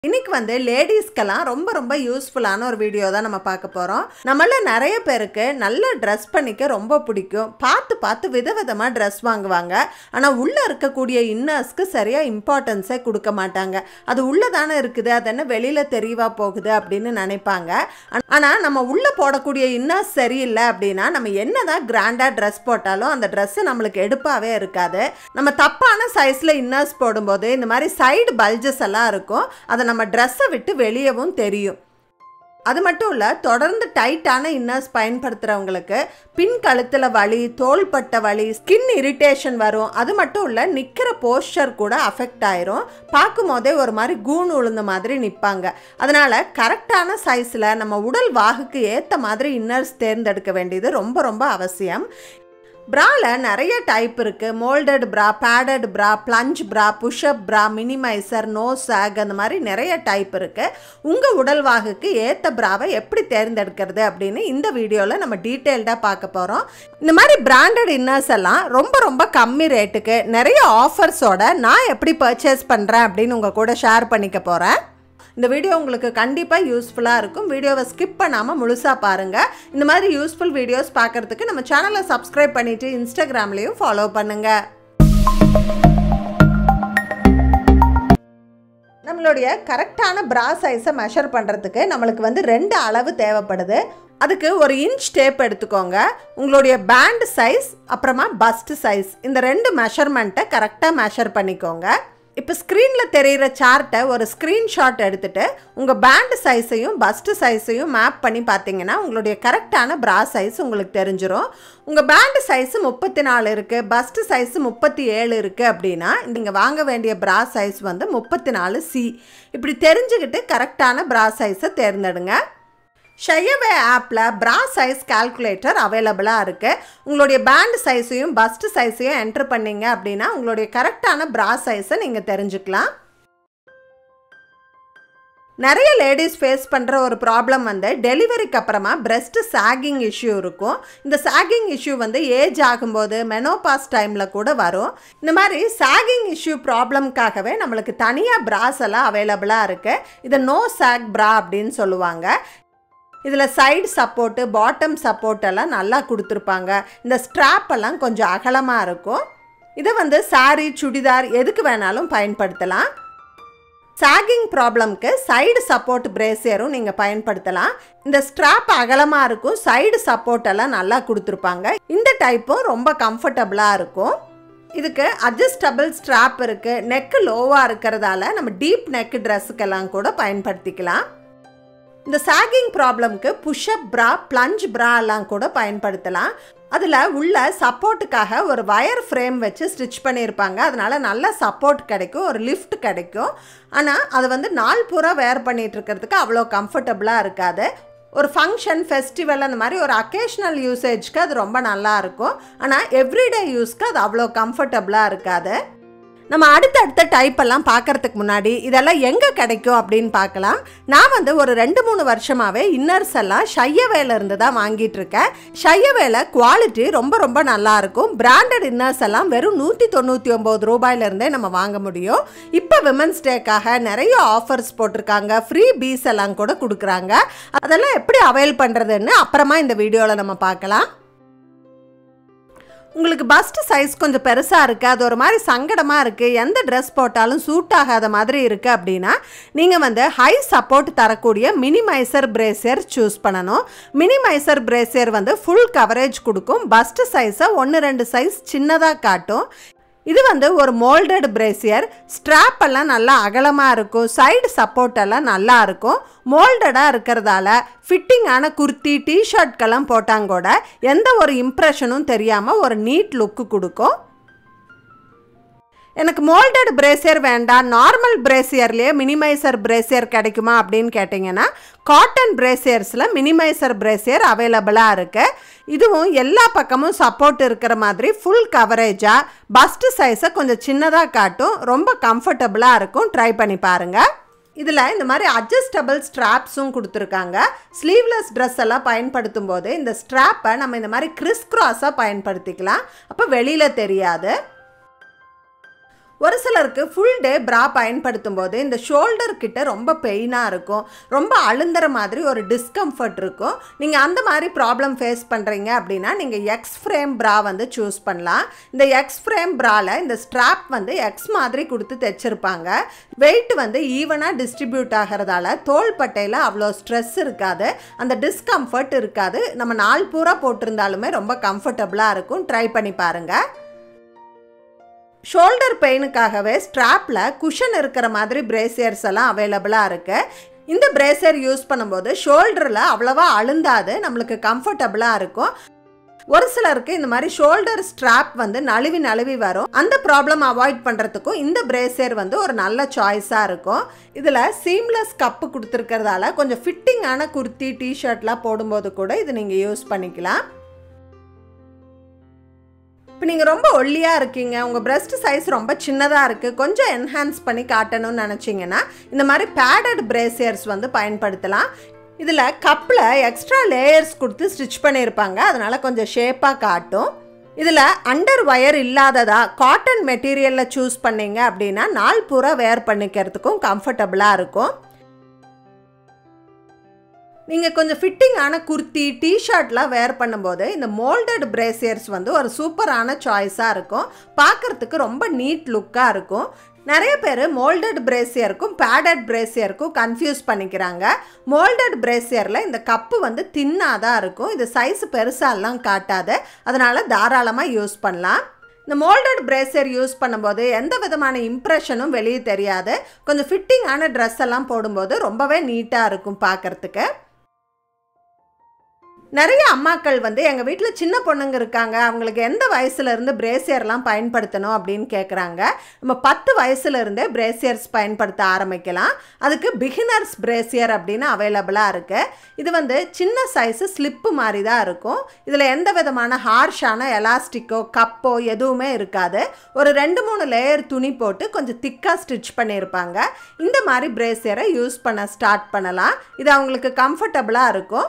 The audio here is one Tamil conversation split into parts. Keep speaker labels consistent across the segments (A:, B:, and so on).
A: இன்னைக்கு வந்து லேடிஸ்க்கெல்லாம் ரொம்ப ரொம்ப யூஸ்ஃபுல்லான ஒரு வீடியோ தான் நம்ம பார்க்க போகிறோம் நம்மள நிறைய பேருக்கு நல்ல ட்ரெஸ் பண்ணிக்க ரொம்ப பிடிக்கும் பார்த்து பார்த்து விதவிதமாக ட்ரெஸ் வாங்குவாங்க ஆனால் உள்ளே இருக்கக்கூடிய இன்னர்ஸ்க்கு சரியாக இம்பார்ட்டன்ஸே கொடுக்க மாட்டாங்க அது உள்ளே தானே இருக்குது அது என்ன வெளியில் தெரியவா போகுது அப்படின்னு நினைப்பாங்க ஆனால் நம்ம உள்ளே போடக்கூடிய இன்னர்ஸ் சரியில்லை அப்படின்னா நம்ம என்ன தான் கிராண்டாக ட்ரெஸ் போட்டாலும் அந்த ட்ரெஸ்ஸு நம்மளுக்கு எடுப்பாகவே இருக்காது நம்ம தப்பான சைஸில் இன்னர்ஸ் போடும்போது இந்த மாதிரி சைடு பல்ஜஸ் எல்லாம் இருக்கும் அதை நம்ம ட்ரெஸ்ஸை விட்டு வெளியவும் தெரியும் அது மட்டும் இல்லை தொடர்ந்து டைட்டான இன்னர்ஸ் பயன்படுத்துகிறவங்களுக்கு பின் கழுத்தில் வலி தோள்பட்ட வலி ஸ்கின் இரிட்டேஷன் வரும் அது மட்டும் இல்லை நிற்கிற போஸ்டர் கூட அஃபெக்ட் ஆயிரும் பார்க்கும் போதே ஒரு மாதிரி கூண் உளுந்த மாதிரி நிற்பாங்க அதனால் கரெக்டான சைஸில் நம்ம உடல் வாகுக்கு ஏற்ற மாதிரி இன்னர்ஸ் தேர்ந்தெடுக்க வேண்டியது ரொம்ப ரொம்ப அவசியம் ப்ராவில் நிறைய டைப் இருக்குது மோல்டட் ப்ரா பேடட் ப்ரா ப்ளஞ்ச் ப்ரா புஷ்அப் ப்ரா மினிமைசர் நோ சாக் அந்த மாதிரி நிறைய டைப் இருக்குது உங்கள் உடல் வாகுக்கு ஏற்ற ப்ராவை எப்படி தேர்ந்தெடுக்கிறது அப்படின்னு இந்த வீடியோவில் நம்ம டீட்டெயில்டாக பார்க்க போகிறோம் இந்த மாதிரி பிராண்டட் இன்னர்ஸ் எல்லாம் ரொம்ப ரொம்ப கம்மி ரேட்டுக்கு நிறைய ஆஃபர்ஸோட நான் எப்படி பர்ச்சேஸ் பண்ணுறேன் அப்படின்னு உங்கள் கூட ஷேர் பண்ணிக்க போகிறேன் இந்த வீடியோ உங்களுக்கு கண்டிப்பாக யூஸ்ஃபுல்லாக இருக்கும் வீடியோவை ஸ்கிப் பண்ணாமல் முழுசாக பாருங்கள் இந்த மாதிரி யூஸ்ஃபுல் வீடியோஸ் பார்க்குறதுக்கு நம்ம சேனலை சப்ஸ்கிரைப் பண்ணிவிட்டு இன்ஸ்டாகிராம்லேயும் ஃபாலோ பண்ணுங்கள் நம்மளுடைய கரெக்டான ப்ரா சைஸை மெஷர் பண்ணுறதுக்கு நம்மளுக்கு வந்து ரெண்டு அளவு தேவைப்படுது அதுக்கு ஒரு இன்ச் டேப் எடுத்துக்கோங்க உங்களுடைய பேண்ட் சைஸ் அப்புறமா பஸ்ட் சைஸ் இந்த ரெண்டு மெஷர்மெண்ட்டை கரெக்டாக மெஷர் பண்ணிக்கோங்க இப்போ ஸ்க்ரீனில் தெரிகிற சார்ட்டை ஒரு ஸ்க்ரீன்ஷாட் எடுத்துகிட்டு உங்கள் பேண்ட் சைஸையும் பஸ்ட்டு சைஸையும் மேப் பண்ணி பார்த்தீங்கன்னா உங்களுடைய கரெக்டான ப்ரா சைஸ் உங்களுக்கு தெரிஞ்சிடும் உங்கள் பேண்ட் சைஸு முப்பத்தி நாலு இருக்குது பஸ்ட்டு சைஸு முப்பத்தி ஏழு இருக்குது அப்படின்னா நீங்கள் வாங்க வேண்டிய ப்ரா சைஸ் வந்து முப்பத்தி நாலு சி இப்படி தெரிஞ்சுக்கிட்டு கரெக்டான ப்ரா சைஸை தேர்ந்தெடுங்க ஷையவே ஆப்பில் ப்ரா சைஸ் கால்குலேட்டர் அவைலபிளாக இருக்குது உங்களுடைய பேண்ட் சைஸையும் பஸ்ட் சைஸையும் என்ட்ரு பண்ணிங்க அப்படின்னா உங்களுடைய கரெக்டான ப்ரா சைஸை நீங்கள் தெரிஞ்சுக்கலாம் நிறைய லேடிஸ் ஃபேஸ் பண்ணுற ஒரு ப்ராப்ளம் வந்து டெலிவரிக்கு அப்புறமா பிரெஸ்ட் சாகிங் இஷ்யூ இருக்கும் இந்த சாகிங் இஷ்யூ வந்து ஏஜ் ஆகும்போது மெனோபாஸ் டைமில் கூட வரும் இந்த மாதிரி சாகிங் இஷ்யூ ப்ராப்ளம்காகவே நம்மளுக்கு தனியாக ப்ராஸ் எல்லாம் அவைலபிளாக இருக்குது இதை நோ சாக் ப்ரா அப்படின்னு சொல்லுவாங்க இதில் சைடு சப்போர்ட்டு பாட்டம் சப்போர்ட் எல்லாம் நல்லா கொடுத்துருப்பாங்க இந்த ஸ்ட்ராப் எல்லாம் கொஞ்சம் அகலமாக இருக்கும் இதை வந்து சாரி சுடிதார் எதுக்கு வேணாலும் பயன்படுத்தலாம் சாகிங் ப்ராப்ளம்க்கு சைடு சப்போர்ட் பிரேசியரும் நீங்கள் பயன்படுத்தலாம் இந்த ஸ்ட்ராப் அகலமாக இருக்கும் சைடு சப்போர்ட் எல்லாம் நல்லா கொடுத்துருப்பாங்க இந்த டைப்பும் ரொம்ப கம்ஃபர்டபுளாக இருக்கும் இதுக்கு அட்ஜஸ்டபிள் ஸ்ட்ராப் இருக்குது நெக்கு லோவாக இருக்கிறதால நம்ம டீப் நெக் ட்ரெஸ்ஸுக்கெல்லாம் கூட பயன்படுத்திக்கலாம் இந்த சாகிங் ப்ராப்ளம்க்கு புஷ்அப் ப்ரா ப்ளஞ்ச் ப்ரா எல்லாம் கூட பயன்படுத்தலாம் அதில் உள்ள சப்போர்ட்டுக்காக ஒரு வயர் ஃப்ரேம் வச்சு ஸ்டிச் பண்ணியிருப்பாங்க அதனால் நல்ல சப்போர்ட் கிடைக்கும் ஒரு லிஃப்ட் கிடைக்கும் ஆனால் அது வந்து நாள் பூரா வேர் பண்ணிகிட்டு இருக்கிறதுக்கு அவ்வளோ கம்ஃபர்டபுளாக இருக்காது ஒரு ஃபங்க்ஷன் ஃபெஸ்டிவல் அந்த மாதிரி ஒரு அக்கேஷ்னல் யூசேஜ்க்கு அது ரொம்ப நல்லா இருக்கும் ஆனால் எவ்ரிடே யூஸ்க்கு அது அவ்வளோ கம்ஃபர்டபுளாக இருக்காது நம்ம அடுத்தடுத்த டைப் எல்லாம் பார்க்கறதுக்கு முன்னாடி இதெல்லாம் எங்கே கிடைக்கும் அப்படின்னு பார்க்கலாம் நான் வந்து ஒரு ரெண்டு மூணு வருஷமாகவே இன்னர்ஸ் எல்லாம் ஷையவேல இருந்து தான் வாங்கிட்டு இருக்கேன் ஷையவேல குவாலிட்டி ரொம்ப ரொம்ப நல்லா இருக்கும் பிராண்டட் இன்னர்ஸ் எல்லாம் வெறும் நூற்றி தொண்ணூற்றி ஒம்பது ரூபாயிலிருந்தே நம்ம வாங்க முடியும் இப்போ விமன்ஸ் டேக்காக நிறைய ஆஃபர்ஸ் போட்டிருக்காங்க ஃப்ரீ பீஸ் எல்லாம் கூட கொடுக்குறாங்க அதெல்லாம் எப்படி அவைல் பண்ணுறதுன்னு அப்புறமா இந்த வீடியோவில் நம்ம பார்க்கலாம் உங்களுக்கு பஸ்ட் சைஸ் கொஞ்சம் பெருசாக இருக்குது அது ஒரு மாதிரி சங்கடமாக இருக்குது எந்த ட்ரெஸ் போட்டாலும் சூட் ஆகாத மாதிரி இருக்குது அப்படின்னா நீங்கள் வந்து ஹை சப்போர்ட் தரக்கூடிய மினிமைசர் பிரேசியர் சூஸ் பண்ணணும் மினிமைசர் பிரேசியர் வந்து ஃபுல் கவரேஜ் கொடுக்கும் பஸ்ட் சைஸை ஒன்று ரெண்டு சைஸ் சின்னதாக காட்டும் இது வந்து ஒரு மோல்டட் பிரேசியர் ஸ்ட்ராப் எல்லாம் நல்லா அகலமாக இருக்கும் சைடு சப்போர்ட் எல்லாம் நல்லா இருக்கும் மோல்டடாக இருக்கிறதால ஃபிட்டிங்கான குர்த்தி டிஷர்ட்கெல்லாம் போட்டாங்க கூட எந்த ஒரு இம்ப்ரெஷனும் தெரியாமல் ஒரு நீட் லுக்கு கொடுக்கும் எனக்கு மோல்டட் பிரேசியர் வேண்டாம் நார்மல் பிரேசியர்லேயே மினிமைசர் பிரேசியர் கிடைக்குமா அப்படின்னு கேட்டிங்கன்னா காட்டன் பிரேசியர்ஸில் மினிமைசர் பிரேசியர் அவைலபிளாக இருக்குது இதுவும் எல்லா பக்கமும் சப்போர்ட் இருக்கிற மாதிரி ஃபுல் கவரேஜாக பஸ்ட்டு சைஸை கொஞ்சம் சின்னதாக காட்டும் ரொம்ப கம்ஃபர்டபுளாக இருக்கும் ட்ரை பண்ணி பாருங்கள் இதில் இந்த மாதிரி அட்ஜஸ்டபிள் ஸ்ட்ராப்ஸும் கொடுத்துருக்காங்க ஸ்லீவ்லெஸ் ட்ரெஸ் எல்லாம் பயன்படுத்தும் போது இந்த ஸ்ட்ராப்பை நம்ம இந்த மாதிரி கிறிஸ் கிராஸாக பயன்படுத்திக்கலாம் அப்போ வெளியில் தெரியாது ஒரு சிலருக்கு ஃபுல் டே ப்ரா பயன்படுத்தும் போது இந்த ஷோல்டர் கிட்ட ரொம்ப பெயினாக இருக்கும் ரொம்ப அழுந்துற மாதிரி ஒரு டிஸ்கம்ஃபர்ட் இருக்கும் நீங்கள் அந்த மாதிரி ப்ராப்ளம் ஃபேஸ் பண்ணுறீங்க அப்படின்னா நீங்கள் எக்ஸ் ஃப்ரேம் ப்ரா வந்து சூஸ் பண்ணலாம் இந்த எக்ஸ் ஃப்ரேம் ப்ராவில் இந்த ஸ்ட்ராப் வந்து எக்ஸ் மாதிரி கொடுத்து தைச்சிருப்பாங்க வெயிட் வந்து ஈவனாக டிஸ்ட்ரிபியூட் ஆகிறதால தோள்பட்டையில் அவ்வளோ ஸ்ட்ரெஸ் இருக்காது அந்த டிஸ்கம்ஃபர்ட் இருக்காது நம்ம நாள் பூரா போட்டிருந்தாலுமே ரொம்ப கம்ஃபர்டபுளாக இருக்கும் ட்ரை பண்ணி பாருங்கள் ஷோல்டர் பெயினுக்காகவே ஸ்ட்ராப்பில் குஷன் இருக்கிற மாதிரி பிரேசியர்ஸ் எல்லாம் அவைலபிளாக இருக்குது இந்த பிரேசியர் யூஸ் பண்ணும்போது ஷோல்டரில் அவ்வளோவா அழுந்தாது நம்மளுக்கு கம்ஃபர்டபுளாக இருக்கும் ஒரு சிலருக்கு இந்த மாதிரி ஷோல்டர் ஸ்ட்ராப் வந்து நழுவி நழுவி வரும் அந்த ப்ராப்ளம் அவாய்ட் பண்ணுறதுக்கும் இந்த பிரேசியர் வந்து ஒரு நல்ல சாய்ஸாக இருக்கும் இதில் சீம்லெஸ் கப்பு கொடுத்துருக்கிறதால கொஞ்சம் ஃபிட்டிங்கான குர்த்தி டிஷர்ட்லாம் போடும்போது கூட இது நீங்கள் யூஸ் பண்ணிக்கலாம் இப்போ நீங்கள் ரொம்ப ஒல்லியாக இருக்கீங்க உங்கள் பிரஸ்ட் சைஸ் ரொம்ப சின்னதாக இருக்குது கொஞ்சம் என்ஹான்ஸ் பண்ணி காட்டணும்னு நினச்சிங்கன்னா இந்த மாதிரி பேடட் பிரேசியர்ஸ் வந்து பயன்படுத்தலாம் இதில் கப்பில் எக்ஸ்ட்ரா லேயர்ஸ் கொடுத்து ஸ்டிச் பண்ணியிருப்பாங்க அதனால் கொஞ்சம் ஷேப்பாக காட்டும் இதில் அண்டர் ஒயர் இல்லாததா காட்டன் மெட்டீரியலில் சூஸ் பண்ணீங்க அப்படின்னா நாள் பூரா வேர் பண்ணிக்கிறதுக்கும் கம்ஃபர்டபுளாக இருக்கும் நீங்கள் கொஞ்சம் ஃபிட்டிங்கான குர்த்தி டிஷர்ட்லாம் வேர் பண்ணும்போது இந்த மோல்டட் பிரேசியர்ஸ் வந்து ஒரு சூப்பரான சாய்ஸாக இருக்கும் பார்க்குறதுக்கு ரொம்ப நீட் லுக்காக இருக்கும் நிறைய பேர் மோல்டட் பிரேசியருக்கும் பேடட் பிரேசியருக்கும் கன்ஃபியூஸ் பண்ணிக்கிறாங்க மோல்டட் பிரேசியரில் இந்த கப்பு வந்து தின்னாக தான் இருக்கும் இது சைஸ் பெருசாலாம் காட்டாது அதனால் தாராளமாக யூஸ் பண்ணலாம் இந்த மோல்டட் பிரேசர் யூஸ் பண்ணும்போது எந்த விதமான இம்ப்ரெஷனும் வெளியே தெரியாது கொஞ்சம் ஃபிட்டிங்கான ட்ரெஸ் எல்லாம் போடும்போது ரொம்பவே நீட்டாக இருக்கும் பார்க்குறதுக்கு நிறைய அம்மாக்கள் வந்து எங்கள் வீட்டில் சின்ன பொண்ணுங்க இருக்காங்க அவங்களுக்கு எந்த வயசுலேருந்து பிரேசியர்லாம் பயன்படுத்தணும் அப்படின்னு கேட்குறாங்க நம்ம பத்து வயசுலேருந்தே பிரேசியர்ஸ் பயன்படுத்த ஆரம்பிக்கலாம் அதுக்கு பிகினர்ஸ் பிரேசியர் அப்படின்னு அவைலபிளாக இருக்குது இது வந்து சின்ன சைஸு ஸ்லிப்பு மாதிரி தான் இருக்கும் இதில் எந்த விதமான ஹார்ஷான எலாஸ்டிக்கோ கப்போ எதுவுமே இருக்காது ஒரு ரெண்டு மூணு லேயர் துணி போட்டு கொஞ்சம் திக்காக ஸ்டிச் பண்ணியிருப்பாங்க இந்த மாதிரி பிரேசியரை யூஸ் பண்ண ஸ்டார்ட் பண்ணலாம் இது அவங்களுக்கு கம்ஃபர்டபுளாக இருக்கும்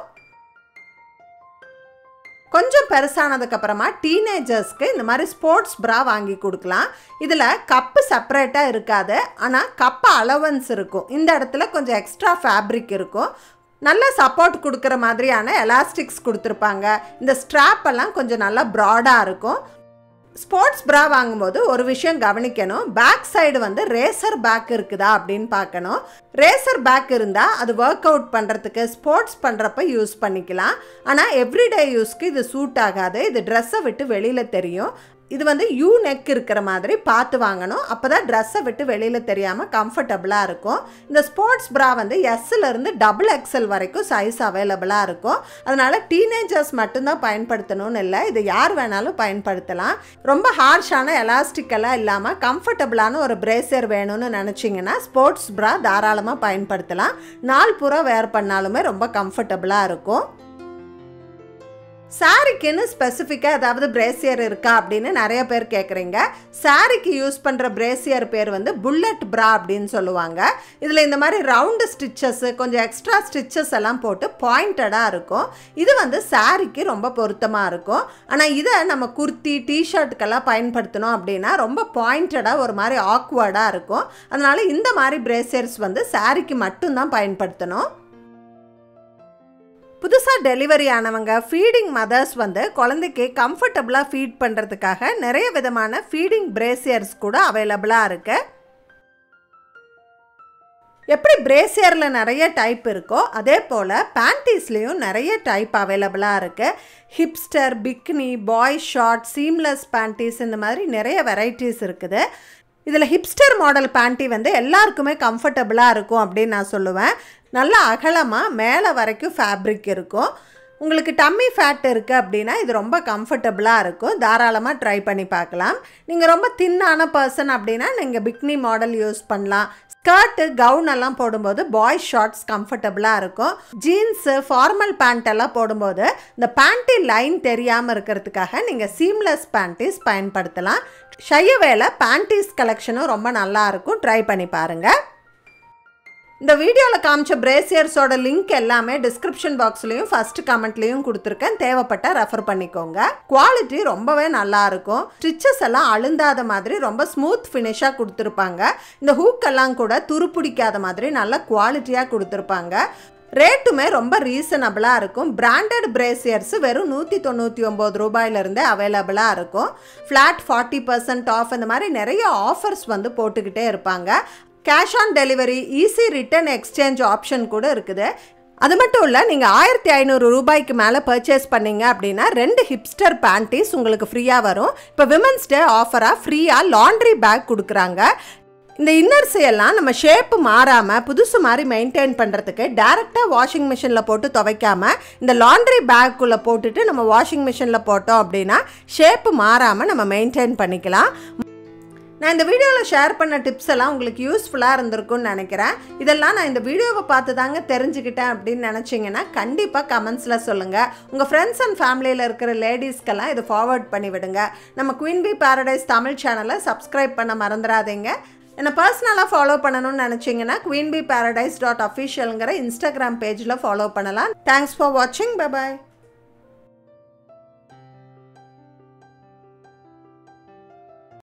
A: கொஞ்சம் பெருசானதுக்கப்புறமா டீனேஜர்ஸ்க்கு இந்த மாதிரி ஸ்போர்ட்ஸ் ப்ரா வாங்கி கொடுக்கலாம் இதில் கப்பு செப்பரேட்டாக இருக்காது ஆனால் கப்பு அலவன்ஸ் இருக்கும் இந்த இடத்துல கொஞ்சம் எக்ஸ்ட்ரா ஃபேப்ரிக் இருக்கும் நல்ல சப்போர்ட் கொடுக்குற மாதிரியான எலாஸ்டிக்ஸ் கொடுத்துருப்பாங்க இந்த ஸ்ட்ராப் எல்லாம் கொஞ்சம் நல்லா ப்ராடாக இருக்கும் ஸ்போர்ட்ஸ் ப்ரா வாங்கும்போது ஒரு விஷயம் கவனிக்கணும் பேக் சைடு வந்து ரேசர் பேக் இருக்குதா அப்படின்னு பார்க்கணும் ரேசர் பேக் இருந்தால் அது ஒர்க் அவுட் பண்ணுறதுக்கு ஸ்போர்ட்ஸ் பண்ணுறப்ப யூஸ் பண்ணிக்கலாம் ஆனால் எவ்ரிடே யூஸ்க்கு இது சூட் ஆகாது இது ட்ரெஸ்ஸை விட்டு வெளியில் தெரியும் இது வந்து யூ நெக் இருக்கிற மாதிரி பார்த்து வாங்கணும் அப்போ தான் ட்ரெஸ்ஸை விட்டு வெளியில் தெரியாமல் கம்ஃபர்டபுளாக இருக்கும் இந்த ஸ்போர்ட்ஸ் ப்ரா வந்து எஸ்ஸில் டபுள் எக்ஸல் வரைக்கும் சைஸ் அவைலபிளாக இருக்கும் அதனால் டீனேஜர்ஸ் மட்டும்தான் பயன்படுத்தணும்னு இல்லை இது யார் வேணாலும் பயன்படுத்தலாம் ரொம்ப ஹார்ஷான எலாஸ்டிக்கெல்லாம் இல்லாமல் கம்ஃபர்டபுளான ஒரு பிரேசியர் வேணும்னு நினச்சிங்கன்னா ஸ்போர்ட்ஸ் ப்ரா தாராளமாக பயன்படுத்தலாம் நாள் பூரா வேர் பண்ணாலுமே ரொம்ப கம்ஃபர்டபுளாக இருக்கும் சாரிக்குன்னு ஸ்பெசிஃபிக்காக ஏதாவது பிரேசியர் இருக்கா அப்படின்னு நிறைய பேர் கேட்குறீங்க சாரிக்கு யூஸ் பண்ணுற பிரேசியர் பேர் வந்து புல்லட் ப்ரா அப்படின்னு சொல்லுவாங்க இதில் இந்த மாதிரி ரவுண்டு ஸ்டிச்சஸ்ஸு கொஞ்சம் எக்ஸ்ட்ரா ஸ்டிச்சஸ் எல்லாம் போட்டு பாயிண்டடாக இருக்கும் இது வந்து சாரிக்கு ரொம்ப பொருத்தமாக இருக்கும் ஆனால் இதை நம்ம குர்த்தி டிஷர்ட்டுக்கெல்லாம் பயன்படுத்தணும் அப்படின்னா ரொம்ப பாயிண்டடாக ஒரு மாதிரி ஆக்வர்டாக இருக்கும் அதனால் இந்த மாதிரி பிரேசியர்ஸ் வந்து சாரிக்கு மட்டும்தான் பயன்படுத்தணும் புதுசாக டெலிவரி ஆனவங்க ஃபீடிங் மதர்ஸ் வந்து குழந்தைக்கு கம்ஃபர்டபுளாக ஃபீட் பண்ணுறதுக்காக நிறைய விதமான ஃபீடிங் பிரேசியர்ஸ் கூட அவைலபிளாக இருக்குது எப்படி பிரேசியரில் நிறைய டைப் இருக்கோ அதே போல் பேண்டீஸ்லேயும் நிறைய டைப் அவைலபிளாக இருக்குது hipster bikini boy short seamless panties இந்த மாதிரி நிறைய வெரைட்டிஸ் இருக்குது இதில் ஹிப்ஸ்டர் மாடல் பேண்ட்டி வந்து எல்லாருக்குமே கம்ஃபர்டபுளாக இருக்கும் அப்படின்னு நான் சொல்லுவேன் நல்லா அகலமாக மேலே வரைக்கும் ஃபேப்ரிக் இருக்கும் உங்களுக்கு டம்மி ஃபேட் இருக்குது அப்படின்னா இது ரொம்ப கம்ஃபர்டபுளாக இருக்கும் தாராளமாக ட்ரை பண்ணி பார்க்கலாம் நீங்கள் ரொம்ப தின்னான பர்சன் அப்படின்னா நீங்கள் பிக்னி மாடல் யூஸ் பண்ணலாம் ஸ்கர்ட்டு கவுன் எல்லாம் போடும்போது பாய்ஸ் ஷார்ட்ஸ் கம்ஃபர்டபுளாக இருக்கும் ஜீன்ஸு ஃபார்மல் பேண்ட் எல்லாம் போடும்போது இந்த பேண்ட்டி லைன் தெரியாமல் இருக்கிறதுக்காக நீங்கள் சீம்லெஸ் பேண்டீஸ் பயன்படுத்தலாம் ஷையவேல பேண்டீஸ் கலெக்ஷனும் ரொம்ப நல்லா இருக்கும் ட்ரை பண்ணி பாருங்கள் இந்த வீடியோவில் காமிச்ச பிரேசியர்ஸோட லிங்க் எல்லாமே டிஸ்கிரிப்ஷன் பாக்ஸ்லையும் ஃபர்ஸ்ட் கமெண்ட்லையும் கொடுத்துருக்கேன் தேவைப்பட்ட ரெஃபர் பண்ணிக்கோங்க குவாலிட்டி ரொம்பவே நல்லா இருக்கும் ஸ்டிச்சஸ் எல்லாம் அழுந்தாத மாதிரி ரொம்ப ஸ்மூத் ஃபினிஷாக கொடுத்துருப்பாங்க இந்த ஹூக் எல்லாம் கூட துருப்பிடிக்காத மாதிரி நல்ல குவாலிட்டியாக கொடுத்துருப்பாங்க ரேட்டுமே ரொம்ப ரீசனபிளாக இருக்கும் பிராண்டட் பிரேசியர்ஸ் வெறும் நூற்றி தொண்ணூற்றி ஒம்பது ரூபாயிலிருந்தே அவைலபிளாக இருக்கும் ஃப்ளாட் ஃபார்ட்டி பர்சன்ட் ஆஃப் இந்த மாதிரி நிறைய ஆஃபர்ஸ் வந்து போட்டுக்கிட்டே இருப்பாங்க cash on delivery easy return exchange option கூட இருக்குது அது மட்டும் இல்லை நீங்கள் ஆயிரத்தி ஐநூறு ரூபாய்க்கு மேலே பர்ச்சேஸ் பண்ணீங்க அப்படின்னா ரெண்டு ஹிப்ஸ்டர் பேண்டீஸ் உங்களுக்கு ஃப்ரீயாக வரும் இப்போ விமன்ஸ் டே ஆஃபராக ஃப்ரீயாக லாண்ட்ரி பேக் கொடுக்குறாங்க இந்த இன்னர்ஸ் எல்லாம் நம்ம ஷேப்பு மாறாமல் புதுசு மாதிரி மெயின்டைன் பண்ணுறதுக்கு டேரெக்டாக வாஷிங் மிஷினில் போட்டு துவைக்காமல் இந்த லாண்ட்ரி பேக்குள்ளே போட்டுட்டு நம்ம வாஷிங் மிஷினில் போட்டோம் அப்படின்னா ஷேப்பு மாறாமல் நம்ம மெயின்டைன் பண்ணிக்கலாம் நான் இந்த வீடியோவில் ஷேர் பண்ண டிப்ஸ் எல்லாம் உங்களுக்கு யூஸ்ஃபுல்லாக இருந்திருக்கும்னு நினைக்கிறேன் இதெல்லாம் நான் இந்த வீடியோவை பார்த்து தாங்க தெரிஞ்சுக்கிட்டேன் அப்படின்னு நினச்சிங்கன்னா கண்டிப்பாக கமெண்ட்ஸில் சொல்லுங்கள் உங்கள் ஃப்ரெண்ட்ஸ் அண்ட் ஃபேமிலியில் இருக்கிற லேடிஸ்க்கெல்லாம் இதை ஃபார்வர்ட் பண்ணி விடுங்க நம்ம குயின் பி பாரடைஸ் தமிழ் சேனலை சப்ஸ்கிரைப் பண்ண மறந்துடாதீங்க என்னை பர்சனலாக ஃபாலோ பண்ணணும்னு நினச்சிங்கன்னா குயின் பி பாரடைஸ் டாட் அஃபிஷியலுங்கிற இன்ஸ்டாகிராம் பேஜில் ஃபாலோ பண்ணலாம் தேங்க்ஸ் ஃபார் வாட்சிங் பை பாய்